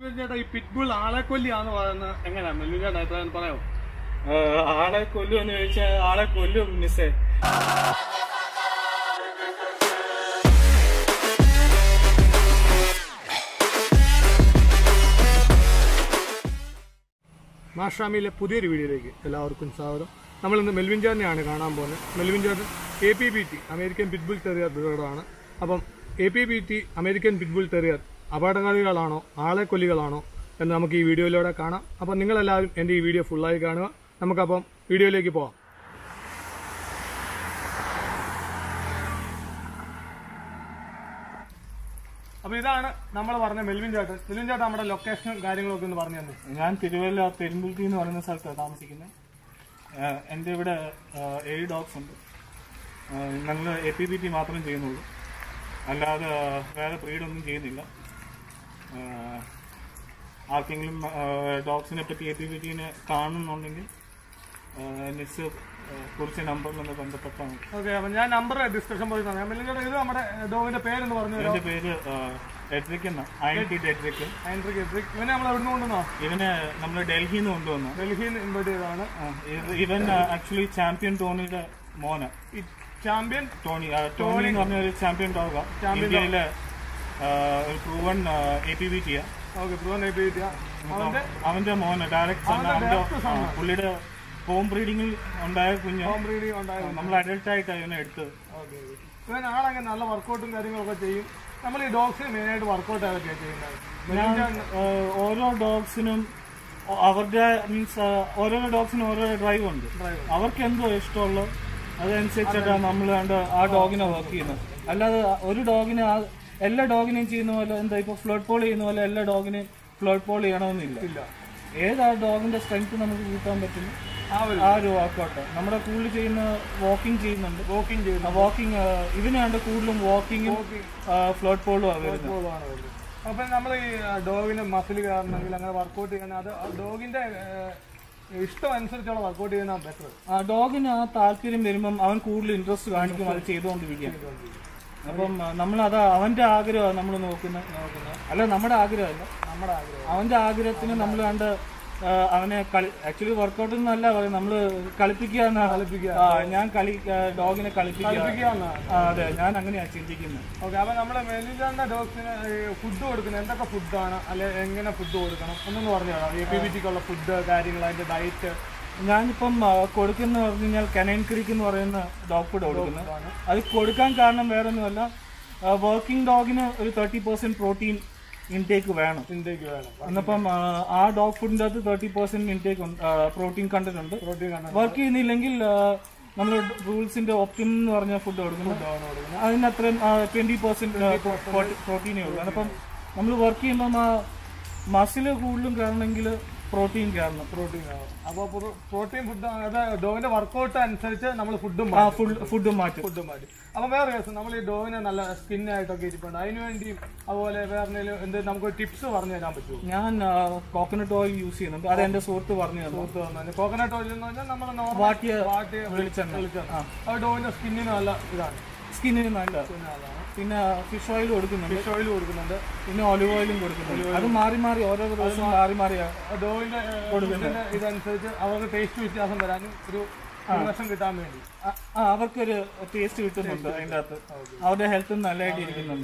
Melvin ചേട്ടാ ഈ pit bull ആളെ കൊല്ലിയാന്ന് പറയുന്നത് എങ്ങനെയാ മെൽവിൻ ചേട്ടാ എത്ര പറയാമോ ഏഹ് ആളെ കൊല്ലുമെന്ന് ചോദിച്ചാൽ ആളെ കൊല്ലും മിസ്സേ മാഷാമിയിലെ പുതിയൊരു വീഡിയോയിലേക്ക് എല്ലാവർക്കും സ്വാഗതം നമ്മൾ ഇന്ന് മെൽവിൻ ചേട്ടനെയാണ് കാണാൻ പോകുന്നത് മെൽവിൻ ചേട്ടൻ A P B T American pitbull terrier ബ്രീഡറാണ് അപ്പം A P B T American pitbull terrier അപകടകാരികളാണോ ആളെ കൊല്ലികളാണോ എന്ന് നമുക്ക് ഈ വീഡിയോയിലൂടെ കാണാം അപ്പം നിങ്ങളെല്ലാവരും എൻ്റെ ഈ വീഡിയോ ഫുള്ളായി കാണുക നമുക്കപ്പം വീഡിയോയിലേക്ക് പോവാം അപ്പൊ ഇതാണ് നമ്മൾ പറഞ്ഞ മെൽവിൻ ചേട്ടൻ മെൽവിൻ ചേട്ടൻ നമ്മുടെ ലൊക്കേഷനും കാര്യങ്ങളൊക്കെ ഒന്ന് പറഞ്ഞു തന്നെ ഞാൻ തിരുവല്ല പെരുമ്പുൽത്തി എന്ന് പറയുന്ന സ്ഥലത്താണ് താമസിക്കുന്നത് ഏഹ് എൻ്റെ ഇവിടെ ഏഹ് ഏഴ് ഡോഗ്സ് ഉണ്ട് ഞങ്ങൾ എ പി ബി ടി മാത്രം ചെയ്യുന്നുള്ളൂ അല്ലാതെ വേറെ ബ്രീഡൊന്നും ചെയ്യുന്നില്ല ഏഹ് ആർക്കെങ്കിലും ഡോഗ്സിനെ പറ്റി എ പി ബി ടീനെ കാണുന്നുണ്ടെങ്കിൽ നെക്സ്റ്റ് കുറിച്ച് നമ്പറിലൊന്ന് ബന്ധപ്പെട്ടാൽ മതി ഓക്കെ അപ്പൊ ഞാൻ നമ്പർ ഡിസ്കഷൻ പോയി തന്നെ മെൽവിൻ ചേട്ടൻ ഇത് നമ്മുടെ ഡോഗിന്റെ പേരെന്ന് പറഞ്ഞു തരാം എൻ്റെ പേര് എഡ്രിക് എന്ന I T Edric Andric Edric ഇവനെ നമ്മൾ എവിടെ നിന്ന് കൊണ്ടുവന്നോ ഇവനെ നമ്മൾ ഡൽഹിയിൽ നിന്ന് കൊണ്ടുവന്നു ഡൽഹിയിൽ നിന്ന് ഇൻവൈറ്റ് ചെയ്തതാണ് ഇവൻ ആക്ച്വലി ചാമ്പ്യൻ ടോണിയുടെ മോന ഈ ചാമ്പ്യൻ ടോണി ആ, ടോണി എന്ന് പറഞ്ഞ ഒരു ചാമ്പ്യൻ ഡോഗാ ഇന്ത്യയിലെ ആ, ഒരു പ്രൂവൺ എ പി ബി ടിയാ okay proven A P T അവന്റെ അവന്റെ മോന് ഡയറക്ട് സൺ അവന്റെ അവന്റെ direct son ആ, പുള്ളിയുടെ ഹോം ബ്രീഡിങ്ങിൽ ഉണ്ടായ കുഞ്ഞ് ഹോം ബ്രീഡിംഗ് ഉണ്ടായിരുന്നു നമ്മൾ അഡൽട്ട് ആയിട്ട് ഇവനെ എടുത്ത് ഓക്കെ ഇവൻ ആളങ്ങനെ നല്ല വർക്കൗട്ടും കാര്യങ്ങളൊക്കെ ചെയ്യും നമ്മൾ ഈ ഡോഗ്സിന് മെയിൻ ആയിട്ട് വർക്കൗട്ട് അതൊക്കെയാണ് ചെയ്യുന്നത് മെൽവിൻ ചേട്ടൻ ആ, ഓരോ ഡോഗ്സിനും അവരുടെ മീൻസ് ഓരോ ഡോഗ്സിനും ഓരോ ഡ്രൈവ് ഉണ്ട് അവർക്ക് എന്തോ ഇഷ്ടമുള്ളൂ അതനുസരിച്ചിട്ടാണ് നമ്മൾ കണ്ട് ആ ഡോഗിനെ വർക്ക് ചെയ്യുന്നത് അല്ലാതെ ഒരു ഡോഗിനെ ആ എല്ലാ ഡോഗിനെയും ചെയ്യുന്ന പോലെ എന്താ ഇപ്പൊ ഫ്ലോട്ട് പോൾ ചെയ്യുന്ന പോലെ എല്ലാ ഡോഗിനെയും ഫ്ലോട്ട് പോൾ ചെയ്യണമെന്നില്ല ഇല്ല ഏത് ആ ഡോഗിന്റെ സ്ട്രെങ്ത് നമുക്ക് കൂട്ടാൻ പറ്റുന്നു ആ ഒരു ആ ഒരു വർക്കൗട്ട് നമ്മുടെ കൂടുതൽ ചെയ്യുന്ന വാക്കിംഗ് ചെയ്യുന്നുണ്ട് വോക്കിംഗ് ചെയ്യുന്ന വാക്കിംഗ് ഇതിനാണ്ട് കൂടുതലും വാക്കിങ്ങും ഫ്ലോട്ട് പോളും വരുന്നത് ബോളാണ് വരുന്നത് അപ്പൊ നമ്മൾ ഈ ഡോഗിന് മസിൽ കയറണമെങ്കിൽ അങ്ങനെ വർക്കൗട്ട് ചെയ്യാൻ അത് ഡോഗിന്റെ ഇഷ്ടം അനുസരിച്ചുള്ള വർക്കൗട്ട് ചെയ്യുന്നതാണ് ബെറ്റർ ആ ഡോഗിന് ആ താല്പര്യം വരുമ്പം അവൻ കൂടുതൽ ഇൻട്രസ്റ്റ് കാണിക്കും അത് ചെയ്തുകൊണ്ടിരിക്കുക അപ്പം നമ്മൾ അത് അവന്റെ ആഗ്രഹമാണ് നമ്മൾ നോക്കുന്നത് അല്ല നമ്മുടെ ആഗ്രഹമല്ല നമ്മുടെ ആഗ്രഹം അവന്റെ ആഗ്രഹത്തിന് നമ്മൾ കണ്ട് ആ, അവനെ കളി ആക്ച്വലി വർക്കൗട്ട് എന്നല്ല പറയും നമ്മള് കളിപ്പിക്കുക എന്നാ കളിപ്പിക്കുക. ആ, ഞാൻ കളി ഡോഗിനെ കളിപ്പിക്കുക കളിപ്പിക്കാന്നാണ് ആ, അതെ ഞാൻ അങ്ങനെയാ ചിന്തിക്കുന്നത് ഓക്കെ അപ്പൊ നമ്മള് മെലിജാന്റെ ഡോഗ്സിന് ഫുഡ് കൊടുക്കുന്നത് എന്തൊക്കെ ഫുഡാണ് അല്ലെ എങ്ങനെ ഫുഡ് കൊടുക്കണം എന്നൊന്ന് പറഞ്ഞു തരാം എ പി ബി ടിക്കുള്ള ഫുഡ് കാര്യങ്ങൾ അതിന്റെ ഡയറ്റ് ഞാനിപ്പം ആ, കൊടുക്കുന്ന പറഞ്ഞു കഴിഞ്ഞാൽ കനൈൻ ക്രീക്ക് എന്ന് പറയുന്ന ഡോഗ് ഫുഡ് കൊടുക്കുന്നത് അത് കൊടുക്കാൻ കാരണം വേറെ ഒന്നുമല്ല വർക്കിംഗ് ഡോഗിന് ഒരു തേർട്ടി പെർസെന്റ് പ്രോട്ടീൻ ഇൻടേക്ക് വേണം ഇന്ത്യക്ക് വേണം എന്നപ്പം ആ, ആ ഡോഗ് ഫുഡിന്റെ അകത്ത് thirty percent intake protein content ഉണ്ട് പ്രോട്ടീൻ കാണാൻ വർക്ക് ചെയ്യുന്നില്ലെങ്കിൽ നമ്മൾ റൂൾസിന്റെ ഒപ്റ്റിം എന്ന് പറഞ്ഞ ഫുഡ് കൊടുക്കുന്നു അതിന് അത്രയും ട്വന്റി പെർസെന്റ് പ്രോട്ടീനേ ഉള്ളൂ അപ്പം നമ്മൾ വർക്ക് ചെയ്യുമ്പം ആ മസില് കൂടുതലും കയറണമെങ്കിൽ പ്രോട്ടീൻ കയറണം പ്രോട്ടീൻ ആവും അപ്പൊ പ്രോട്ടീൻ ഫുഡ് അതായത് ഡോഗിന്റെ വർക്കൗട്ട് അനുസരിച്ച് നമ്മൾ ഫുഡും ആ ഫുഡ് ഫുഡ് മാറ്റും ഫുഡ് മാറ്റി അപ്പൊ വേറെ കേസ് നമ്മൾ ഈ ഡോഗിനെ നല്ല സ്കിൻ ആയിട്ടൊക്കെ ഇരിപ്പുണ്ട് അതിന് വേണ്ടിയും അതുപോലെ വേറെ എന്തെങ്കിലും എന്ത് നമുക്ക് ടിപ്സ് പറഞ്ഞു തരാൻ പറ്റുമോ ഞാൻ കോക്കനട്ട് ഓയിൽ യൂസ് ചെയ്യുന്നുണ്ട് അത് എന്റെ സുഹൃത്ത് പറഞ്ഞു തന്നു കോക്കനട്ട് ഓയിൽ എന്ന് പറഞ്ഞാൽ നമ്മൾ നോർമൽ വാട്ടിയ വാട്ടിയ വെളിച്ചെണ്ണ വെളിച്ചെണ്ണ അത് ഡോഗിന്റെ സ്കിന്നിന് നല്ല ഇതാണ് സ്കിന്നിന് നല്ല നല്ലതാണ് പിന്നെ ഫിഷ് ഓയിൽ കൊടുക്കുന്നുണ്ട് ഫിഷ് ഓയിൽ കൊടുക്കുന്നുണ്ട് പിന്നെ ഒലിവ് ഓയിലും കൊടുക്കുന്നുണ്ട് അത് മാറി മാറി ഓരോ ദിവസവും മാറി മാറിയാ ഡോഗിന്റെ ഇതിന്റെ ഇതനുസരിച്ച് അവർക്ക് ടേസ്റ്റ് വ്യത്യാസം വരാനും ഒരു നിർദ്ദേശം കിട്ടാൻ വേണ്ടി ആ, ആ, അവർക്കൊരു ടേസ്റ്റ് കിട്ടുന്നുണ്ട് അതിന്റെ അകത്ത് അവരുടെ ഹെൽത്ത് നല്ലതായിട്ട് ഇരിക്കുന്നുണ്ട്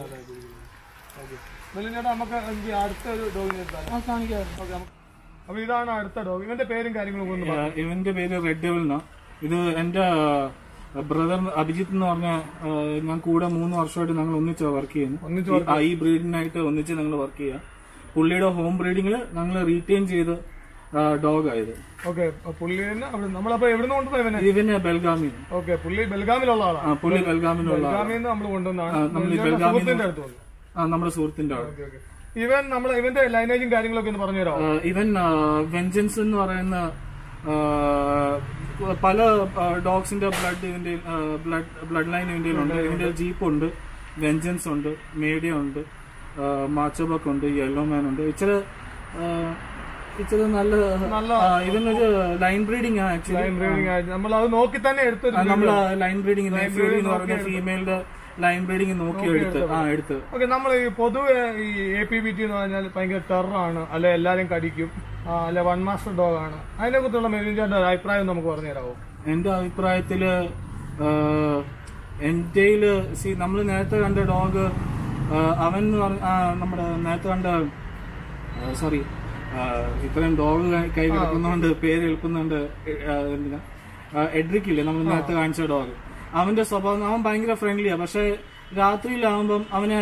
ചേട്ടാ നമുക്ക് എനിക്ക് അടുത്ത ഒരു ഡോഗിനെ എടുത്താൽ ആ കാണിക്കാം ഓക്കെ അപ്പൊ ഇതാണ് അടുത്ത ഡോഗ് ഇവന്റെ പേരും കാര്യങ്ങളും ഒന്ന് ആ, ഇവന്റെ പേര് റെഡ് ഡെവിൾ എന്നാ ഇത് എന്റെ ബ്രദർ അഭിജിത്ത് എന്ന് പറഞ്ഞ ആ, ഞാൻ കൂടെ മൂന്ന് വർഷമായിട്ട് ഞങ്ങൾ ഒന്നിച്ച് വർക്ക് ചെയ്യുന്നു ഒന്നിച്ച് ഈ- ആ, ഈ ബ്രീഡിനായിട്ട് ഒന്നിച്ച് ഞങ്ങൾ വർക്ക് ചെയ്യാം പുള്ളിയുടെ ഹോം ബ്രീഡിങ്ങിൽ ഞങ്ങൾ റീറ്റെയിൻ ചെയ്ത് ഡോഗ് ആയത് ഓക്കെ പുള്ളിനെ അവിടെ നമ്മളപ്പോ എവിടെ നിന്ന് കൊണ്ടുവന്ന ഇവനെ ഇവന് ബെൽഗാമി ഓക്കെ പുള്ളി ബെൽഗാമിലുള്ള ആ ആളാണ് പുള്ളി ബെൽഗാമിനുള്ള ബെൽഗാമിൽ നിന്ന് നമ്മൾ കൊണ്ടുവന്നതാണ് നമ്മൾ ഈ ഇവന്റെ ബെൽഗാമിൽ സുഹൃത്തിന്റെ അടുത്ത് വന്നു ആ നമ്മുടെ സുഹൃത്തിന്റെ ആൾ ഓക്കെ ഓക്കെ ഇവൻ നമ്മളെ ഇവന്റെ ലൈനേജും കാര്യങ്ങളൊക്കെ ഒന്ന് പറഞ്ഞു തരാമോ ആ, ഇവൻ വെഞ്ചൻസ് എന്ന് പറയുന്ന ആ, പല ഡോഗ്സിന്റെ ബ്ലഡ് ഇതിന്റെ ബ്ലഡ് ബ്ലഡ് ലൈൻ ഇതിന്റെ ഉണ്ട് ഇതിന്റെ ജീപ്പ് ഉണ്ട് വെഞ്ചൻസ് ഉണ്ട് മേഡിയ ഉണ്ട് മാച്ചോബക്ക് ഉണ്ട് യെല്ലോ മാൻ ഉണ്ട് ഇച്ചിരി ആ, ഇച്ചിരി നല്ല നല്ല ആ, ഇവനൊരു line breeding actually line breeding ആയിട്ട് നമ്മൾ അത് നോക്കി തന്നെ എടുത്തൊരു നമ്മൾ ലൈൻ ബ്രീഡിംഗ് എന്ന് പറയുന്ന ഫീമെയിലിന്റെ ലൈൻ ബ്രീഡിങ് നോക്കി എടുത്ത് ആ എടുത്ത് ഓക്കെ നമ്മൾ ഈ പൊതുവെ ഈ എ പി ബി ടി എന്ന് പറഞ്ഞാൽ ഭയങ്കര ടെററാണ് അല്ലെ എല്ലാരും കടിക്കും ആ, അല്ലെ വൺ മാസ്റ്റർ ഡോഗ് ആണ് അതിനെ കുറിച്ചുള്ള മെലിഞ്ചാന്റെ ഒരു അഭിപ്രായം നമുക്ക് പറഞ്ഞു തരാമോ എന്റെ അഭിപ്രായത്തില് എന്റെയില് സി നമ്മൾ നേരത്തെ കണ്ട ഡോഗ് അവൻ എന്ന് പറഞ്ഞ ആ, നമ്മുടെ നേരത്തെ കണ്ട സോറി ഇത്രയും ഡോഗ് കൈ കിടക്കുന്നതുകൊണ്ട് പേര് എളുപ്പുന്നുണ്ട് എന്തിനാ എഡ്രിക് ഇല്ലേ നമ്മൾ നേരത്തെ കാണിച്ച ഡോഗ് അവന്റെ സ്വഭാവം അവൻ ഭയങ്കര ഫ്രണ്ട്ലിയാ പക്ഷെ രാത്രിയിലാവുമ്പം അവന്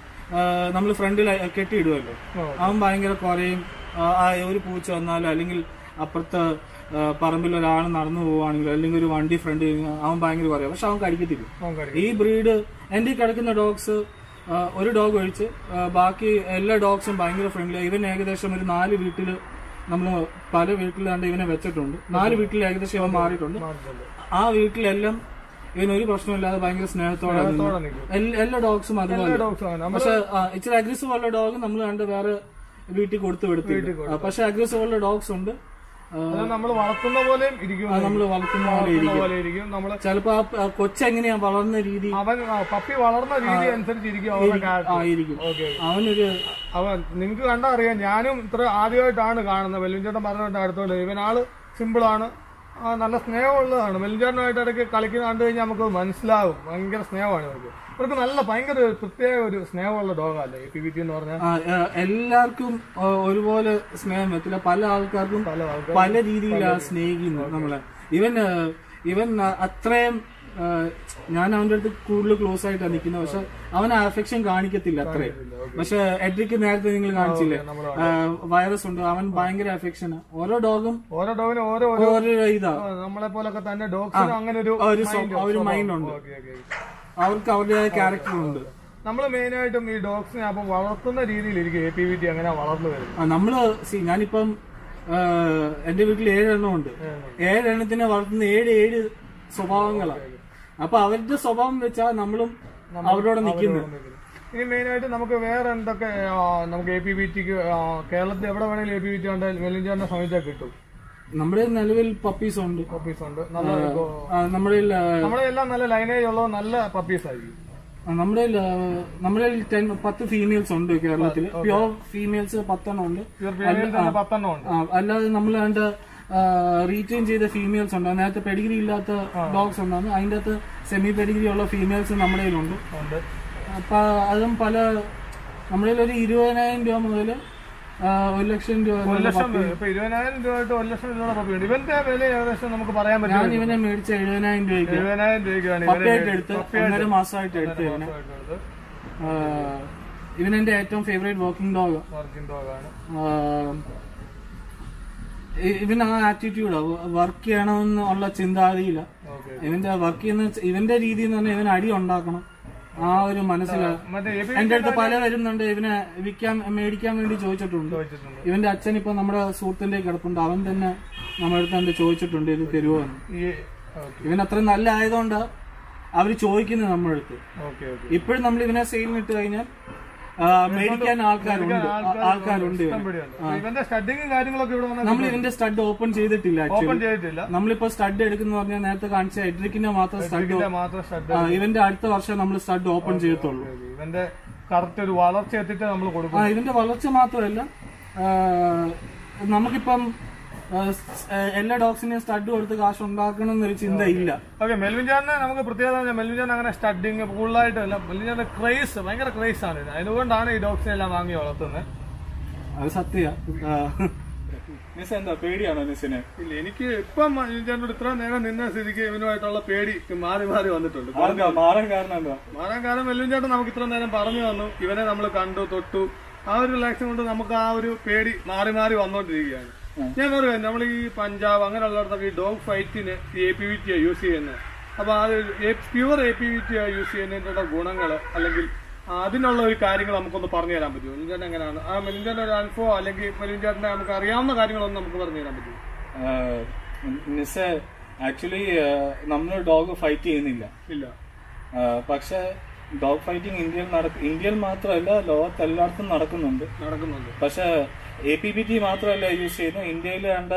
നമ്മൾ ഫ്രണ്ടിൽ കെട്ടിയിടുമല്ലോ ഓ. അവൻ ഭയങ്കര കുറയും ആ, ആ, ഒരു പൂച്ച വന്നാലോ അല്ലെങ്കിൽ അപ്പുറത്ത് ആ, പറമ്പിൽ ഒരാൾ നടന്നു പോവുകയാണെങ്കിലോ അല്ലെങ്കിൽ ഒരു വണ്ടി ഫ്രണ്ട് അവൻ ഭയങ്കര കുറയും പക്ഷെ അവൻ കടിക്കത്തില്ല അവൻ കടിക്കും ഈ ബ്രീഡ് എന്റെ ഈ കിടക്കുന്ന ഡോഗ്സ് ഒരു ഡോഗ് ഒഴിച്ച് ആ, ബാക്കി എല്ലാ ഡോഗ്സും ഭയങ്കര ഫ്രണ്ട്ലി ഇവൻ ഏകദേശം ഒരു നാല് വീട്ടില് നമ്മൾ പല വീട്ടിലാണ്ട് ഇവനെ വെച്ചിട്ടുണ്ട് നാല് വീട്ടിൽ ഏകദേശം ഇവൻ മാറിയിട്ടുണ്ട് മാറിയിട്ടുണ്ട്. ആ വീട്ടിലെല്ലാം ഇവൻ ഒരു പ്രശ്നമില്ലാതെ ഭയങ്കര സ്നേഹത്തോടെ നിന്നു. സ്നേഹത്തോടെ നിൽക്കും. എൽ- എല്ലാ ഡോഗ്സും അതുപോലെ ഡോഗ്സ് ആണ് നമ്മൾ പക്ഷെ ആ, ഇച്ചിരി അഗ്രസീവ് ഉള്ള ഡോഗ് നമ്മൾ കണ്ട് വേറെ വീട്ടിൽ കൊടുത്തു വിടുത്തില്ല പക്ഷെ അഗ്രസീവ് ഉള്ള ഡോഗ്സ് ഉണ്ട് നമ്മൾ വളർത്തുന്ന പോലെയും ഇരിക്കും നമ്മൾ വളർത്തുന്ന പോലെ വളർത്തുന്ന ഇരിക്കും പോലെ ഇരിക്കും നമ്മള് ചിലപ്പോ ആ ആ കൊച്ചെങ്ങനെയാ വളർന്ന രീതി അവൻ ആ, പപ്പി വളർന്ന രീതി അനുസരിച്ചിരിക്കും അവരുടെ character. ആയിരിക്കും ഓക്കെ അവനൊരു അവൻ നിങ്ങൾക്ക് കണ്ടാ അറിയാം ഞാനും ഇത്ര ആദ്യമായിട്ടാണ് കാണുന്നത് വെല്ലുംചേട്ടൻ പറഞ്ഞിട്ട് അടുത്തോണ്ട് ഇവനാള് സിമ്പിൾ ആണ് ആ, നല്ല സ്നേഹമുള്ളതാണ് വെല്ലുംചേട്ടനുമായിട്ട് ഇടയ്ക്ക് കളിക്കുന്ന കണ്ടു കഴിഞ്ഞാൽ നമുക്ക് മനസ്സിലാവും ഭയങ്കര സ്നേഹമാണ് ഇവർക്ക് ഇവർക്ക് നല്ല ഭയങ്കര ഒരു പ്രത്യേക ഒരു സ്നേഹമുള്ള ഡോഗല്ലേ ഈ പി വി ടി എന്ന് പറഞ്ഞാൽ ആ, ആ, എല്ലാവർക്കും ആ, ഒരുപോലെ സ്നേഹം എത്തില്ല പല ആൾക്കാർക്കും പല ആൾക്കാർ പല രീതിയിലാണ് സ്നേഹിക്കുന്നത് നമ്മളെ ഇവൻ ആ, ഇവൻ ആ, അത്രയും ആ, ഞാൻ അവന്റെ അടുത്ത് കൂടുതൽ ക്ലോസ് ആയിട്ടാണ് നിൽക്കുന്നത് പക്ഷെ അവൻ അഫെക്ഷൻ കാണിക്കത്തില്ല അത്രയും പക്ഷെ എഡ്രിക്ക് നേരത്തെ നിങ്ങൾ കാണിച്ചില്ലേ നമ്മള് വൈറസ് ഉണ്ട് അവൻ ഭയങ്കര അഫെക്ഷനാ ഓരോ ഡോഗും ഓരോ ഡോഗിനും ഓരോ ഓരോ ഓരോ ഇതാ ആ, നമ്മളെ പോലൊക്കെ തന്നെ ഡോഗ്സിനും അങ്ങനെ ഒരു ഒരു സ്വ- ഒരു മൈൻഡ് ഉണ്ട് ഓക്കെ ഓക്കെ അവർക്ക് അവരുടേതായ ക്യാരക്ടർ ഉണ്ട് നമ്മൾ മെയിനായിട്ടും ഈ ഡോഗ്സിനെ അപ്പം വളർത്തുന്ന രീതിയിലിരിക്കും എ പി വി ടി അങ്ങനെ വളർന്നു വരുന്നത് ആ, നമ്മള് സി ഞാനിപ്പം ആ, എന്റെ വീട്ടിൽ ഏഴെണ്ണം ഉണ്ട് ഏഴെണ്ണത്തിനെ വളർത്തുന്ന ഏഴ് ഏഴ് സ്വഭാവങ്ങളാണ് അപ്പൊ അവരുടെ സ്വഭാവം വെച്ചാ നമ്മളും അവരോട് നിൽക്കുന്നത് ഇനി മെയിനായിട്ട് നമുക്ക് വേറെ എന്തൊക്കെ ആ, നമുക്ക് എ പി വി ടിക്ക് കേരളത്തിൽ എവിടെ വേണമെങ്കിലും എ പി വി ടി ഉണ്ട് വെല്ലിഞ്ചാറിനെ സമയത്തൊക്കെ കിട്ടും നമ്മുടെ നിലവിൽ പപ്പീസ് ഉണ്ട് പപ്പീസ് ഉണ്ട് നല്ല ആ, നമ്മുടെ കയ്യിൽ, ആ, നമ്മുടെ എല്ലാം നല്ല ലൈനേജ് ഉള്ള നല്ല പപ്പീസ് ആയിരിക്കും നമ്മുടെ കയ്യിൽ, ആ, നമ്മുടെ കയ്യിൽ ടെൻ പത്ത് ഫീമെയിൽസ് ഉണ്ട് കേരളത്തിൽ പ്യോർ ഫീമെയിൽസ് പത്തെണ്ണം ഉണ്ട് ഇവർ ഫീമെയിൽ തന്നെ പത്തെണ്ണം ഉണ്ട് ആ, അല്ലാതെ നമ്മൾ കണ്ട് റീറ്റെയിൻ ചെയ്ത ഫീമെയിൽസ് ഉണ്ട് നേരത്തെ പെഡിഗ്രി ഇല്ലാത്ത ഡോഗ്സ് ഉണ്ടായിരുന്നു അതിന്റെ അകത്ത് സെമി പെഡിഗ്രി ഉള്ള ഫീമെയിൽസ് നമ്മുടെ കയ്യിലുണ്ട് ഉണ്ട് അപ്പൊ അതും പല നമ്മുടെ കയ്യിൽ ഒരു ഇരുപതിനായിരം രൂപ മുതൽ ഒരു ലക്ഷം രൂപ ഒരു വരെ ലക്ഷം ഇപ്പൊ ഇരുപതിനായിരം രൂപ തൊട്ട് ഒരു ലക്ഷം രൂപ പപ്പി ഉണ്ട് ഇവന്റെ വില ഏകദേശം നമുക്ക് പറയാൻ പറ്റും ഞാൻ ഇവനെ മേടിച്ച എഴുപതിനായിരം രൂപയ്ക്ക് എഴുപതിനായിരം രൂപയ്ക്കാണ് പപ്പയായിട്ട് എടുത്ത് ഒന്നര മാസമായിട്ട് എടുത്ത് ഇവനെ ആ, ഇവൻ എന്റെ ഏറ്റവും ഫേവറേറ്റ് വർക്കിംഗ് ഡോഗ് വർക്കിംഗ് ഡോഗാണ് ഇവൻ ആ ആറ്റിറ്റ്യൂഡാ വർക്ക് ചെയ്യണമെന്നുള്ള ചിന്താഗതിയില്ല ഓക്കെ ഇവന്റെ വർക്ക് ചെയ്യുന്ന വെച്ച- ഇവന്റെ രീതി എന്ന് പറഞ്ഞാൽ ഇവൻ അടി ഉണ്ടാക്കണം ആ ഒരു മനസ്സിലാണ് മറ്റേ എ പി എന്റെ അടുത്ത് പല വരുന്നുണ്ട് ഇവനെ വിൽക്കാൻ മേടിക്കാൻ വേണ്ടി ചോദിച്ചിട്ടുണ്ട് ചോദിച്ചിട്ടുണ്ട് ഇവന്റെ അച്ഛൻ ഇപ്പൊ നമ്മുടെ സുഹൃത്തിന്റെ കിടപ്പുണ്ട് അവൻ തന്നെ നമ്മുടെ അടുത്ത് കണ്ട് ചോദിച്ചിട്ടുണ്ട് ഇത് തരുമോ എന്ന് ഈ ഓക്കെ ഇവൻ അത്ര നല്ല ആയതുകൊണ്ട് അവര് ചോദിക്കുന്നത് നമ്മുടെ അടുത്ത് ഓക്കെ ഓക്കെ ഇപ്പോഴും നമ്മൾ ഇവനെ സെയിലിന് ഇട്ട് കഴിഞ്ഞാൽ ആ, മേടിക്കാൻ ആൾക്കാരുണ്ട് ആ- ആൾക്കാരുണ്ട് ഇവന് ഇവിടെയുണ്ട്. അപ്പൊ ഇവന്റെ സ്റ്റഡിങ്ങും കാര്യങ്ങളൊക്കെ ഇവിടെ വന്നാൽ നമ്മൾ ഇതിന്റെ സ്റ്റഡ് ഓപ്പൺ ചെയ്തിട്ടില്ല ഓപ്പൺ ആക്ച്വലി ചെയ്തിട്ടില്ല നമ്മളിപ്പോ സ്റ്റഡ് എടുക്കുന്ന പറഞ്ഞാൽ നേരത്തെ കാണിച്ച എഡ്രിക്കിന്റെ മാത്രം സ്റ്റഡ് ഇതിന്റെ മാത്രം സ്റ്റഡ് ഇവന്റെ അടുത്ത വർഷം നമ്മൾ സ്റ്റഡ് ഓപ്പൺ ചെയ്യത്തുള്ളൂ ഇവന്റെ കറക്റ്റ് ഒരു വളർച്ച എത്തിയിട്ട് നമ്മൾ കൊടുക്കും ആ ഇതിന്റെ വളർച്ച മാത്രമല്ല ആ, നമുക്കിപ്പം ആ, സ്- ആ, എല്ലാ ഡോഗ്സിനെയും സ്റ്റഡ് കൊടുത്ത് കാശ് ഉണ്ടാക്കണം എന്നൊരു ചിന്ത ഇല്ല ഓക്കെ മെൽവിൻ ജാറിന് നമുക്ക് പ്രത്യേകത പറഞ്ഞാൽ മെൽവിൻ ജാൻ അങ്ങനെ സ്റ്റഡിങ് കൂടുതലായിട്ടല്ല മെൽവിൻ ജാന്റെ ക്രേസ് ഭയങ്കര ക്രേസ് ആണ് ഇത് അതുകൊണ്ടാണ് ഈ ഡോഗ്സിനെ എല്ലാം വാങ്ങി വളർത്തുന്നത് അത് സത്യ നിസ എന്താ പേടിയാണോ നിസിന് ഇല്ല എനിക്ക് ഇപ്പം മെൽവിൻ ജാനോട് ഇത്ര നേരം നിന്ന സ്ഥിതിക്ക് ഇവനുമായിട്ടുള്ള പേടി മാറി മാറി വന്നിട്ടുണ്ട് മാറാൻ കാരണം എന്താ മാറാൻ കാരണം മെൽവിൻ ചേട്ടൻ നമുക്ക് ഇത്ര നേരം പറഞ്ഞു തന്നു ഇവനെ നമ്മൾ കണ്ടു തൊട്ടു ആ ഒരു റിലാക്ഷൻ കൊണ്ട് നമുക്ക് ആ ഒരു പേടി മാറി മാറി വന്നോണ്ടിരിക്കുകയാണ് ഞാൻ പറയാം നമ്മൾ ഈ പഞ്ചാബ് അങ്ങനെയുള്ളിടത്തൊക്കെ ഈ ഡോഗ് ഫൈറ്റിന് A P V T use ചെയ്യുന്നത് അപ്പൊ അത് pure A P V T use ചെയ്യുന്നതിന്റെ ഗുണങ്ങള് അല്ലെങ്കിൽ അതിനുള്ള ഒരു കാര്യങ്ങൾ നമുക്കൊന്ന് പറഞ്ഞു തരാൻ പറ്റുമോ മെലിൻചേട്ടൻ എങ്ങനെയാണ് ആ മെലിൻചേട്ടൻ ഒരു അനുഭവം അല്ലെങ്കിൽ മെലിൻചേട്ടനെ നമുക്ക് അറിയാവുന്ന കാര്യങ്ങളൊന്നും നമുക്ക് പറഞ്ഞു തരാൻ പറ്റുമോ നിസ ആക്ച്വലി നമ്മൾ ഡോഗ് ഫൈറ്റ് ചെയ്യുന്നില്ല ഇല്ല ആ, പക്ഷെ ഡോഗ് ഫൈറ്റിംഗ് ഇന്ത്യയിൽ നടക്ക ഇന്ത്യയിൽ മാത്രമല്ല ലോകത്ത് എല്ലായിടത്തും നടക്കുന്നുണ്ട് നടക്കുന്നുണ്ട് പക്ഷെ എ പി ബി ടി മാത്രമല്ല യൂസ് ചെയ്യുന്നത് ഇന്ത്യയിൽ വേണ്ട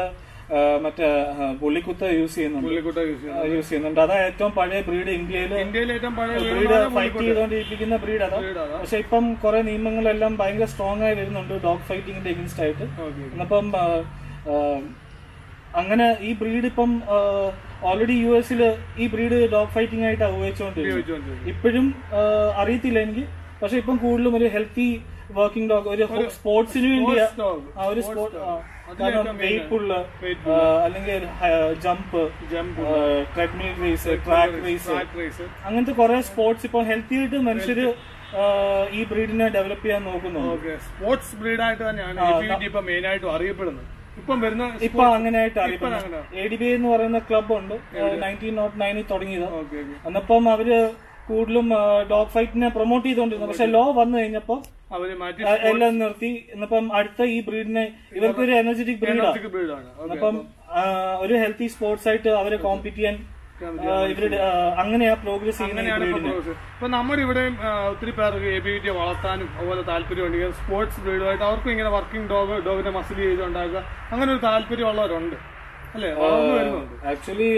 ആ, മറ്റേ ആ, പുള്ളിക്കുത്ത് യൂസ് ചെയ്യുന്നുണ്ട് പുള്ളിക്കുട്ട യൂസ് ചെയ്യുന്നത് യൂസ് ചെയ്യുന്നുണ്ട് അതാ ഏറ്റവും പഴയ ബ്രീഡ് ഇന്ത്യയിൽ ഇന്ത്യയിലെ ഏറ്റവും പഴയ ബ്രീഡ് ഫൈറ്റ് ചെയ്തുകൊണ്ടിരിക്കുന്ന ബ്രീഡ് അതാ breed അതാ. പക്ഷെ ഇപ്പം കുറെ നിയമങ്ങളെല്ലാം ഭയങ്കര സ്ട്രോങ് ആയി വരുന്നുണ്ട് ഡോഗ് ഫൈറ്റിങ്ങിന്റെ എഗൻസ്റ്റ് ആയിട്ട് ഓക്കെ എന്നപ്പം ആ, ആ, അങ്ങനെ ഈ ബ്രീഡ് ഇപ്പം ഓൾറെഡി യു എസിൽ ഈ ബ്രീഡ് ഡോഗ് ഫൈറ്റിംഗ് ആയിട്ടാണ് ഉപയോഗിച്ചുകൊണ്ടിരിക്കുന്നത് ഉപയോഗിച്ചുകൊണ്ടിരിക്കുന്നത് ഇപ്പോഴും ആ, അറിയത്തില്ല എനിക്ക് പക്ഷെ ഇപ്പം കൂടുതലും ഒരു ഹെൽത്തി വർക്കിംഗ് ഡോഗ് ഒരു സ്പോർട്സിന് വേണ്ടിയാ dog. ആ, ഒരു സ്പോർട്ട് കാരണം വെയ്പ്പുള്ള അല്ലെങ്കിൽ jump jump treadmill race track race track race അങ്ങനത്തെ കുറെ സ്പോർട്സ് ഇപ്പൊ ഹെൽത്തി ആയിട്ട് മനുഷ്യര് ആ, ഈ ബ്രീഡിനെ ഡെവലപ്പ് ചെയ്യാൻ നോക്കുന്നുണ്ട് ഓക്കെ സ്പോർട്സ് ബ്രീഡായിട്ട് തന്നെയാണ് എ പി ടി ഇപ്പൊ മെയിൻ ആയിട്ടും അറിയപ്പെടുന്നത് ഇപ്പം വരുന്ന ഇപ്പൊ അങ്ങനെയായിട്ട് അറിയപ്പെടുന്നത് അങ്ങനെ. എ ഡി ബി എന്ന് പറയുന്ന ക്ലബ് ഉണ്ട് നയൻറ്റീൻ നോട്ട് നയനിൽ തുടങ്ങിയത് ഓക്കെ ഓക്കെ അന്നപ്പം അവര് കൂടുതലും ഡോഗ് ഫൈറ്റിനെ പ്രൊമോട്ട് ചെയ്തുകൊണ്ടിരുന്നു പക്ഷെ ലോ വന്നു കഴിഞ്ഞപ്പോ അവര് മാറ്റി ആ, എല്ലാം നിർത്തി ഇന്നിപ്പം അടുത്ത ഈ ബ്രീഡിനെ ഇവർക്ക് ഒരു എനർജറ്റിക് ബ്രീഡാണ് ബ്രീഡാണ് അപ്പം ആ, ഒരു ഹെൽത്തി സ്പോർട്സ് ആയിട്ട് അവരെ കോമ്പീറ്റ് ചെയ്യാൻ ആ, ഇവരുടെ ആ, അങ്ങനെയാ പ്രോഗ്രസ് ചെയ്യുന്ന ഈ അങ്ങനെയാണ് ഇപ്പൊ ബ്രീഡിനെ progress. ഇപ്പൊ നമ്മുടെ ഇവിടെയും ആ, ഒത്തിരി പേർക്ക് എ ബി ടി വളർത്താനും അതുപോലെ താല്പര്യമുണ്ട് ഇങ്ങനെ സ്പോർട്സ് ബ്രീഡുമായിട്ട് അവർക്കും ഇങ്ങനെ വർക്കിംഗ് ഡോഗ് ഡോഗിനെ മസിൽ ചെയ്തുണ്ടാക്കുക അങ്ങനെ ഒരു താല്പര്യമുള്ളവരുണ്ട് അല്ലേ വളർന്നു വരുന്നുണ്ട് ആക്ച്വലി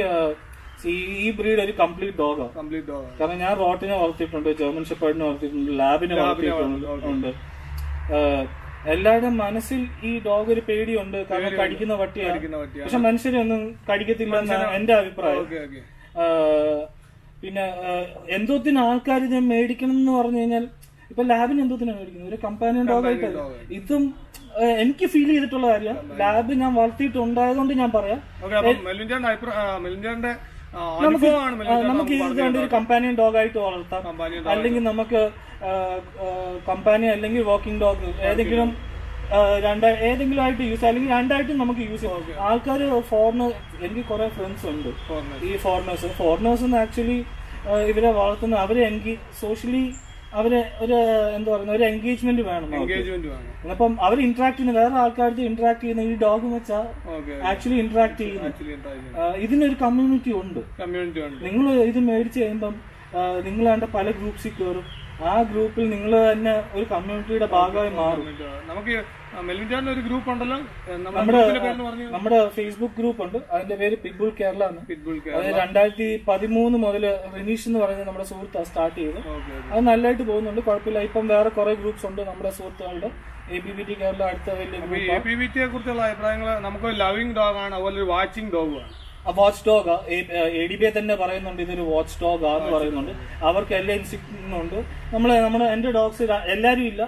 ഈ ബ്രീഡ് ഒരു കംപ്ലീറ്റ് ഡോഗാണ് കംപ്ലീറ്റ് ഡോഗ് കാരണം ഞാൻ റോട്ടിനെ വളർത്തിയിട്ടുണ്ട് ജർമ്മൻ ഷെപ്പേർഡിനെ വളർത്തിയിട്ടുണ്ട് ലാബിനെ വളർത്തിയിട്ടുണ്ട് ഉണ്ട് ആഹ് എല്ലാവരുടെയും മനസ്സിൽ ഈ ഡോഗ് ഒരു പേടിയുണ്ട് കാരണം കടിക്കുന്ന പട്ടിയാണ് ഇരിക്കുന്ന പറ്റിയ പക്ഷെ മനുഷ്യരെ ഒന്നും കടിക്കത്തില്ല എന്നാണ് എന്റെ അഭിപ്രായം ഓക്കെ ഓക്കെ ആഹ് പിന്നെ ആഹ് എന്തോത്തിന് ആൾക്കാർ ഇത് മേടിക്കണം എന്ന് പറഞ്ഞു കഴിഞ്ഞാൽ ഇപ്പൊ ലാബിന് എന്തോത്തിനാണ് മേടിക്കുന്നത് ഒരു കമ്പാനിയൻ ഡോഗ് ആയിട്ട് ഇതും ആഹ് എനിക്ക് ഫീൽ ചെയ്തിട്ടുള്ള കാര്യം ലാബ് ഞാൻ വളർത്തിയിട്ടുണ്ടായതുകൊണ്ട് ഞാൻ പറയാം ഓക്കെ അപ്പം മെലിൻജാന്റെ അഭിപ്രായം മെലിൻജാന്റെ അനുഭവമാണ് ആ, മെലിൻജാൻ നമുക്ക് ഇത് വേണ്ട ഒരു കമ്പാനിയൻ ഡോഗ് ആയിട്ട് വളർത്താം കമ്പാനിയൻ അല്ലെങ്കിൽ നമുക്ക് കമ്പാനി അല്ലെങ്കിൽ വർക്കിംഗ് ഡോഗ് ഏതെങ്കിലും ആ, രണ്ട ഏതെങ്കിലും ആയിട്ട് യൂസ് അല്ലെങ്കിൽ രണ്ടായിട്ടും നമുക്ക് യൂസ് ചെയ്യാം ആൾക്കാർ ഫോറിനർ എനിക്ക് കുറെ ഫ്രണ്ട്സ് ഉണ്ട് ഈ ഫോറിനേഴ്സ് ഫോറിനേഴ്സ് ആക്ച്വലി ഇവരെ വളർത്തുന്ന അവരെ എൻഗി സോഷ്യലി അവരെ ഒരു എന്താ പറയുന്ന ഒരു എൻഗേജ്മെന്റ് വേണം അവർക്ക്. എൻഗേജ്മെന്റ് വേണം അപ്പം അവർ ഇന്ററാക്ട് ചെയ്യുന്ന വേറെ ആൾക്കാർക്ക് ഇന്ററാക്ട് ചെയ്യുന്ന ഈ ഡോഗ് വെച്ചാൽ ഓക്കെ ആക്ച്വലി ഇന്ററാക്ട് ചെയ്യുന്നു ആക്ച്വലി ആ, ഇതിനൊരു കമ്മ്യൂണിറ്റി ഉണ്ട് കമ്മ്യൂണിറ്റി ഉണ്ട് നിങ്ങൾ ഇത് മേടിച്ച് കഴിയുമ്പം നിങ്ങൾ അതിന്റെ പല ഗ്രൂപ്പ്സിൽ കയറും ആ ഗ്രൂപ്പിൽ നിങ്ങൾ തന്നെ ഒരു കമ്മ്യൂണിറ്റിയുടെ ഭാഗമായി മാറും നമുക്ക് മെലിൻജാന്റെ ഒരു ഗ്രൂപ്പ് ഉണ്ടല്ലോ നമ്മുടെ നമ്മുടെ ഗ്രൂപ്പിന്റെ പേരെന്ന് പറഞ്ഞു നമ്മുടെ ഫേസ്ബുക്ക് ഗ്രൂപ്പ് ഉണ്ട് അതിന്റെ പേര് പിഗ്ബുൾ കേരള എന്ന് പിറ്റ്ബുൾ അത് രണ്ടായിരത്തി പതിമൂന്ന് മുതൽ റിനീഷ് എന്ന് പറയുന്ന നമ്മുടെ സുഹൃത്ത് സ്റ്റാർട്ട് ചെയ്ത് ഓക്കെ അത് നല്ലതായിട്ട് പോകുന്നുണ്ട് കുഴപ്പമില്ല ഇപ്പം വേറെ കുറെ ഗ്രൂപ്പ്സ് ഉണ്ട് നമ്മുടെ സുഹൃത്തുക്കളുടെ A B B T Kerala അടുത്ത വലിയ അപ്പൊ ഈ എ പി വി ടിയെ കുറിച്ചുള്ള അഭിപ്രായങ്ങൾ നമുക്ക് ലവിംഗ് ഡോഗ് ആണ് അതുപോലെ ഒരു വാച്ചിങ് ഡോഗും ആണ് watch dog A D B A തന്നെ പറയുന്നുണ്ട് ഇതൊരു വാച്ച് ഡോഗ് ആന്ന് പറയുന്നുണ്ട് അവർക്ക് എല്ലാ ഇൻസ്റ്റിറ്റ്യൂട്ടും ഉണ്ട് നമ്മളെ നമ്മുടെ എന്റെ ഡോഗ്സ് എല്ലാരും ഇല്ല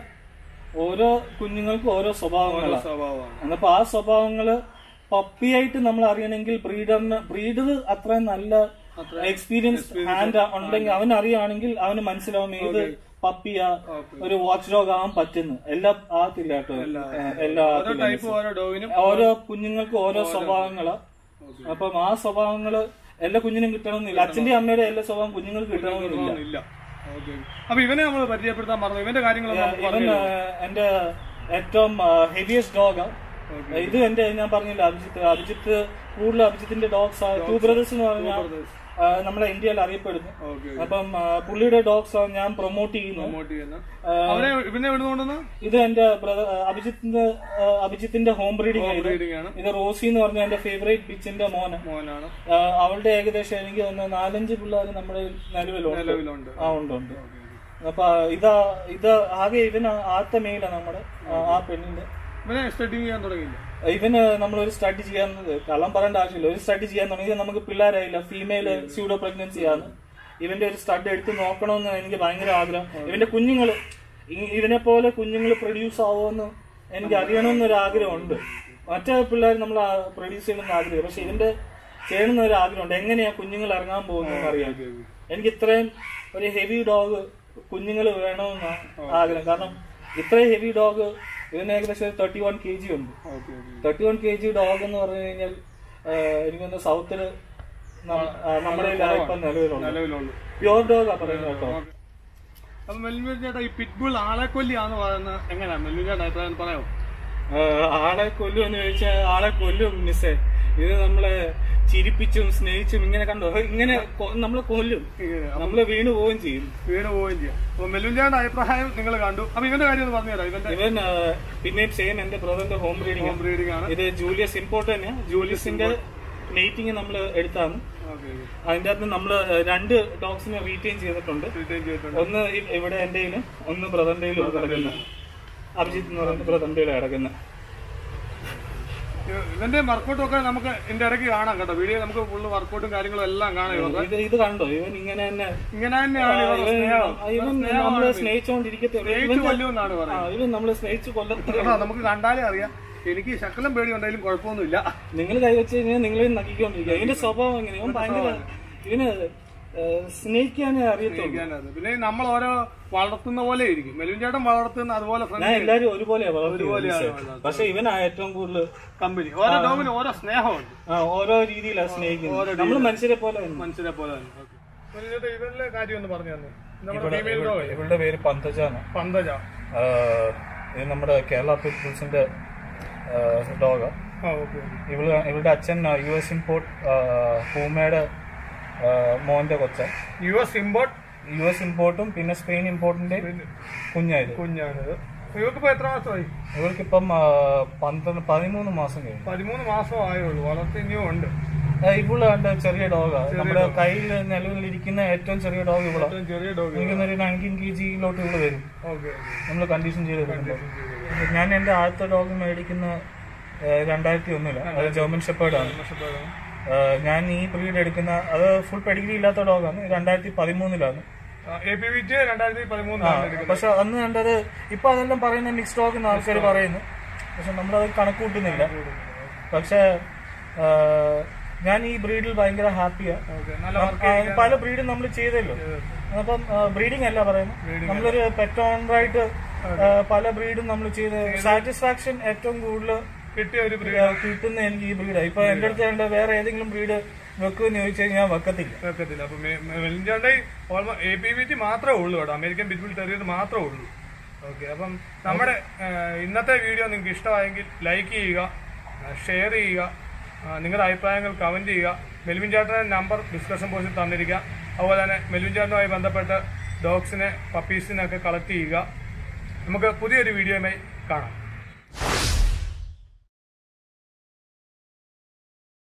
ഓരോ കുഞ്ഞുങ്ങൾക്കും ഓരോ സ്വഭാവങ്ങളാണ് സ്വഭാവമാണ് എന്നപ്പോ ആ സ്വഭാവങ്ങള് പപ്പിയായിട്ട് നമ്മൾ അറിയണമെങ്കിൽ ബ്രീഡറിന് ബ്രീഡർ അത്രയും നല്ല എക്സ്പീരിയൻസ് ഹാൻഡ് ഉണ്ടെങ്കിൽ അവൻ അറിയുകയാണെങ്കിൽ അവന് മനസ്സിലാവും ഏത് പപ്പിയ ഒരു വാച്ച് ഡോഗ് ആവാൻ പറ്റുന്നു എല്ലാം ആകത്തില്ല കേട്ടോ എല്ലാ ഓരോ ടൈപ്പ് ഓരോ ഡോഗിനും ഓരോ കുഞ്ഞുങ്ങൾക്കും ഓരോ സ്വഭാവങ്ങളാ അപ്പം ആ സ്വഭാവങ്ങള് എല്ലാ കുഞ്ഞിനും കിട്ടണമെന്നില്ല അച്ഛന്റെ അമ്മയുടെ എല്ലാ സ്വഭാവം കുഞ്ഞുങ്ങൾക്ക് കിട്ടണമെന്നില്ല ഇല്ല ഓക്കെ അപ്പൊ ഇവനെ നമ്മൾ പരിചയപ്പെടുത്താൻ മറന്നു ഇവന്റെ കാര്യങ്ങളൊന്നും നമുക്ക് ഇവൻ പറഞ്ഞു ആ, എന്റെ ഏറ്റവും ഹെവിയസ്റ്റ് ഡോഗാ ഇത് എന്റെ ഞാൻ പറഞ്ഞില്ല അഭിജിത്ത് അഭിജിത്ത് കൂടുതൽ അഭിജിത്തിന്റെ ഡോഗ്സ് ടു ബ്രദേഴ്സ് എന്ന് പറഞ്ഞാൽ ആ, നമ്മളെ ഇന്ത്യയിൽ അറിയപ്പെടുന്നു ഓക്കെ അപ്പം ആ, പുള്ളിയുടെ ഡോഗ്സ് ഞാൻ പ്രൊമോട്ട് ചെയ്യുന്നു പ്രൊമോട്ട് ചെയ്യുന്ന അവനെ ഇവനെ വിടുന്നുണ്ടെന്ന് ഇത് എന്റെ ബ്രദർ അഭിജിത്തിന്റെ ആ, അഭിജിത്തിന്റെ ഹോം ബ്രീഡിംഗ് ഇത് ബ്രീഡിംഗ് ആണ് ഇത് റോസി എന്ന് പറഞ്ഞ എന്റെ ഫേവറേറ്റ് ബിച്ചിന്റെ മോന് മോനാണ് ആ, അവളുടെ ഏകദേശം എനിക്ക് തോന്നുന്നു നാലഞ്ച് പിള്ളേർ നമ്മുടെ നിലവിലുണ്ട് നിലവിലുണ്ട് ആ ഉണ്ട് ഉണ്ട് അപ്പൊ ഇതാ ഇത് ആകെ ഇവന് ആദ്യത്തെ മെയിലാ നമ്മുടെ ആ- ആ പെണ്ണിന്റെ ഇവനെ സ്റ്റഡിങ് ചെയ്യാൻ തുടങ്ങിയില്ല ഇവന് നമ്മൾ ഒരു സ്റ്റഡി ചെയ്യാൻ കള്ളം പറയേണ്ട ആവശ്യമില്ല ഒരു സ്റ്റഡി ചെയ്യാൻ തുടങ്ങി നമുക്ക് പിള്ളേരായില്ല ഫീമെയിൽ സ്യൂഡോ പ്രഗ്നൻസി ആണ് ഇവന്റെ ഒരു സ്റ്റഡ് എടുത്ത് നോക്കണമെന്ന് എനിക്ക് ഭയങ്കര ആഗ്രഹം ഇവന്റെ കുഞ്ഞുങ്ങൾ ഇവനെ പോലെ കുഞ്ഞുങ്ങൾ പ്രൊഡ്യൂസ് ആവുമെന്ന് എനിക്ക് അറിയണമെന്നൊരു ആഗ്രഹമുണ്ട് മറ്റേ പിള്ളേർ നമ്മൾ പ്രൊഡ്യൂസ് ചെയ്യണമെന്ന് ആഗ്രഹം പക്ഷെ ഇവന്റെ ചെയ്യണമെന്ന് ഒരു ആഗ്രഹമുണ്ട് എങ്ങനെയാ കുഞ്ഞുങ്ങൾ ഇറങ്ങാൻ പോകുന്നതെന്ന് അറിയാം എനിക്ക് ഇത്രയും ഒരു ഹെവി ഡോഗ് കുഞ്ഞുങ്ങൾ വേണമെന്നാണ് ആഗ്രഹം കാരണം ഇത്രയും ഹെവി ഡോഗ് ഇതിന് ഏകദേശം തേർട്ടി വൺ കെ ജി ഉണ്ട് okay thirty one K G dog എന്ന് പറഞ്ഞു കഴിഞ്ഞാൽ എനിക്കൊന്ന് സൗത്തില് നമ്മുടെ ഇപ്പം നിലവിലുണ്ട് നിലവിലുള്ളൂ പ്യോർ ഡോഗ് ആ പറയുന്നത് കേട്ടോ അപ്പൊ മെൽവിൻ ചേട്ടാ ഈ പിറ്റ്ബുൾ ആളെ കൊല്ലിയാന്ന് പറയുന്നത് എങ്ങനെയാ മെൽവിൻ ചേട്ടാ അഭിപ്രായം പറയാമോ ആ, ആളെ കൊല്ലും എന്ന് ചോദിച്ചാൽ ആളെ കൊല്ലും മിസ്സേ ഇത് നമ്മളെ ചിരിപ്പിച്ചും സ്നേഹിച്ചും ഇങ്ങനെ കണ്ടോ ഇങ്ങനെ കൊ- നമ്മളെ കൊല്ലും ഇങ്ങനെ. നമ്മള് വീണ് പോവുകയും ചെയ്യും വീണ് പോവുകയും ചെയ്യാം അപ്പൊ മെലുഞ്ചാന്റെ അഭിപ്രായം നിങ്ങൾ കണ്ടു അപ്പൊ ഇവന്റെ കാര്യം ഒന്ന് പറഞ്ഞുതരാം ഇവന്റെ ഇവൻ ആ, പിന്നെയും സെയിം എന്റെ ബ്രദറിന്റെ ഹോം ബ്രീഡിംഗ് ഹോം ബ്രീഡിംഗ് ആണ് ഇത് ജൂലിയസ് ഇമ്പോർട്ട് തന്നെയാ ജൂലിയസിന്റെ മീറ്റിംഗ് നമ്മൾ എടുത്താണ് ഓക്കെ അതിന്റെ അകത്ത് നമ്മൾ രണ്ട് ഡോഗ്സിനെ റീറ്റെയിൻ ചെയ്തിട്ടുണ്ട് റിട്ടേൺ ചെയ്തിട്ടുണ്ട് ഒന്ന് ഇ- ഇവിടെ എന്റെ ഒന്ന് ബ്രദറിന്റെ കിടക്കുന്ന അഭിജിത്ത് എന്ന് പറയുന്ന ബ്രദറിന്റെ കിടക്കുന്ന ഇവന്റെ വർക്കൗട്ടും ഒക്കെ നമുക്ക് ഇതിന്റെ ഇടയ്ക്ക് കാണാം കേട്ടോ വീഡിയോ നമുക്ക് ഫുള്ള് വർക്കൗട്ടും കാര്യങ്ങളും എല്ലാം കാണാം ഇവരുടെ ഇത് ഇത് കണ്ടോ ഇവൻ ഇങ്ങനെ തന്നെ ഇങ്ങനെ തന്നെയാണ് ഇവരുടെ സ്നേഹം ഇവൻ നമ്മള് സ്നേഹിച്ചുകൊണ്ടിരിക്കത്തെ സ്നേഹിച്ചു കൊല്ലുമെന്നാണ് ആ പറയുന്നത് ഇവൻ നമ്മള് സ്നേഹിച്ചു കൊല്ലത്തെ കേട്ടോ, നമുക്ക് കണ്ടാലേ അറിയാം എനിക്ക് ശകലം പേടി ഉണ്ടെങ്കിലും കുഴപ്പമൊന്നുമില്ല നിങ്ങൾ കൈവച്ച് കഴിഞ്ഞാൽ നിങ്ങൾ നക്കിക്കൊണ്ടിരിക്കുക ഇതിന്റെ സ്വഭാവം എങ്ങനെ ഇവൻ ഭയങ്കര ഇവന് ഏഹ്, സ്നേഹിക്കാനേ അറിയത്തുള്ളൂ ഇരിക്കാനത്. പിന്നെ നമ്മൾ ഓരോ വളർത്തുന്ന പോലെ ഇരിക്കും മെലുൻ ചേട്ടൻ വളർത്തുന്ന അതുപോലെ ഞാൻ എല്ലാരും ഒരുപോലെയാ ഒരുപോലെയാണ് വളർത്തിയത് പക്ഷെ ഇവനാ ഏറ്റവും കൂടുതൽ കമ്പനി ഓരോ ഡോമിന് ഓരോ സ്നേഹമുണ്ട് ആ, ഓരോ രീതിയിലാണ് സ്നേഹിക്കുന്നത് നമ്മൾ മനുഷ്യരെ പോലെ തന്നെ മനുഷ്യരെ പോലെ തന്നെ മെലുൻ ചേട്ടൻ ഇവരുടെ കാര്യം ഒന്ന് പറഞ്ഞു തന്നെ നമ്മുടെ ഫീമെയിൽ ഡോഗ് ഇവളുടെ പേര് പന്തജാണ് പന്തജ ഇത് നമ്മുടെ കേരള പീപ്പിൾസിന്റെ ഡോഗ ആ ഓക്കെ ഇവള് ഇവളുടെ അച്ഛൻ യു എസ് ഇമ്പോർട്ട് പൂമയുടെ മോന്റെ കൊച്ച U S import U S ഇമ്പോർട്ടും പിന്നെ സ്പെയിൻ ഇമ്പോർട്ടിന്റെ കുഞ്ഞായത് കുഞ്ഞാണിത് ഇവക്കിപ്പോ എത്ര മാസമായി ഇവർക്കിപ്പം ആ, പന്ത്രണ്ട് പതിമൂന്ന് മാസം കഴിഞ്ഞു പതിമൂന്ന് മാസം ആയുള്ളൂ വളർത്തി ഇനിയും ഉണ്ട് ആ, ഇവള് കണ്ട ചെറിയ ഡോഗാ നമ്മുടെ കയ്യിൽ നിലവിലിരിക്കുന്ന ഏറ്റവും ചെറിയ ഡോഗ് ഇവളാ ഏറ്റവും ചെറിയ ഡോഗ് എനിക്കൊന്നൊരു നയൻറ്റീൻ കെ ജിയിലോട്ട് ഇവള് വരും ഓക്കെ നമ്മൾ കണ്ടീഷൻ ചെയ്ത് വരുമ്പോൾ ഞാൻ എൻ്റെ ആദ്യത്തെ ഡോഗ് മേടിക്കുന്ന ഏഹ്, രണ്ടായിരത്തി ഒന്നില് അത് ജർമ്മൻ ഷെപ്പേർഡാണ് ഏഹ്, ഞാൻ ഈ ബ്രീഡ് എടുക്കുന്ന അത് ഫുൾ പെഡിഗ്രി ഇല്ലാത്ത ഡോഗാണ് രണ്ടായിരത്തി പതിമൂന്നിലാണ് എ പി വി ടി രണ്ടായിരത്തി പതിമൂന്നിലാണ് എടുക്കുന്നത് പക്ഷെ അന്ന് കണ്ടത് ഇപ്പൊ അതെല്ലാം പറയുന്ന മിക്സ് ഡോഗ് എന്ന് ആൾക്കാർ പറയുന്നു പക്ഷെ നമ്മളത് കണക്കൂട്ടുന്നില്ല പക്ഷെ ഏഹ്, ഞാൻ ഈ ബ്രീഡിൽ ഭയങ്കര ഹാപ്പിയാണ് ഓക്കെ നല്ല പല ബ്രീഡും നമ്മൾ ചെയ്തല്ലോ അപ്പം ബ്രീഡിംഗ് അല്ല പറയുന്നത് നമ്മളൊരു പെറ്റ് ഓണറായിട്ട് പല ബ്രീഡും നമ്മൾ ചെയ്ത് സാറ്റിസ്ഫാക്ഷൻ ഏറ്റവും കൂടുതൽ കിട്ടിയ ഒരു ബ്രീഡ് കിട്ടുന്ന എനിക്ക് ഈ ബ്രീഡാണ് ഇപ്പൊ എന്റെ അടുത്ത് കണ്ട വേറെ ഏതെങ്കിലും ബ്രീഡ് വെക്കുമെന്ന് ചോദിച്ചു കഴിഞ്ഞാൽ ഞാൻ വെക്കത്തില്ല വെക്കത്തില്ല അപ്പൊ വെലിഞ്ചാണ്ടെ almost A P V T മാത്രമേ ഉള്ളൂ കേട്ടോ അമേരിക്കൻ ബിറ്റ്ബിൾ ടെറിയർ മാത്രമേ ഉള്ളൂ ഓക്കെ അപ്പം നമ്മുടെ ആ, ഇന്നത്തെ വീഡിയോ നിങ്ങൾക്ക് ഇഷ്ടമായെങ്കിൽ ലൈക്ക് ചെയ്യുക ഷെയർ ചെയ്യുക ആ, നിങ്ങളുടെ അഭിപ്രായങ്ങൾ കമന്റ് ചെയ്യുക മെൽവിൻ ചാട്ടന്റെ നമ്പർ ഡിസ്കഷൻ ബോക്സിൽ തന്നിരിക്കുക അതുപോലെ തന്നെ മെൽവിൻ ചാട്ടനുമായി ബന്ധപ്പെട്ട് ഡോഗ്സിനെ പപ്പീസിനെ ഒക്കെ കളക്ട് ചെയ്യുക നമുക്ക് പുതിയൊരു വീഡിയോയുമായി കാണാം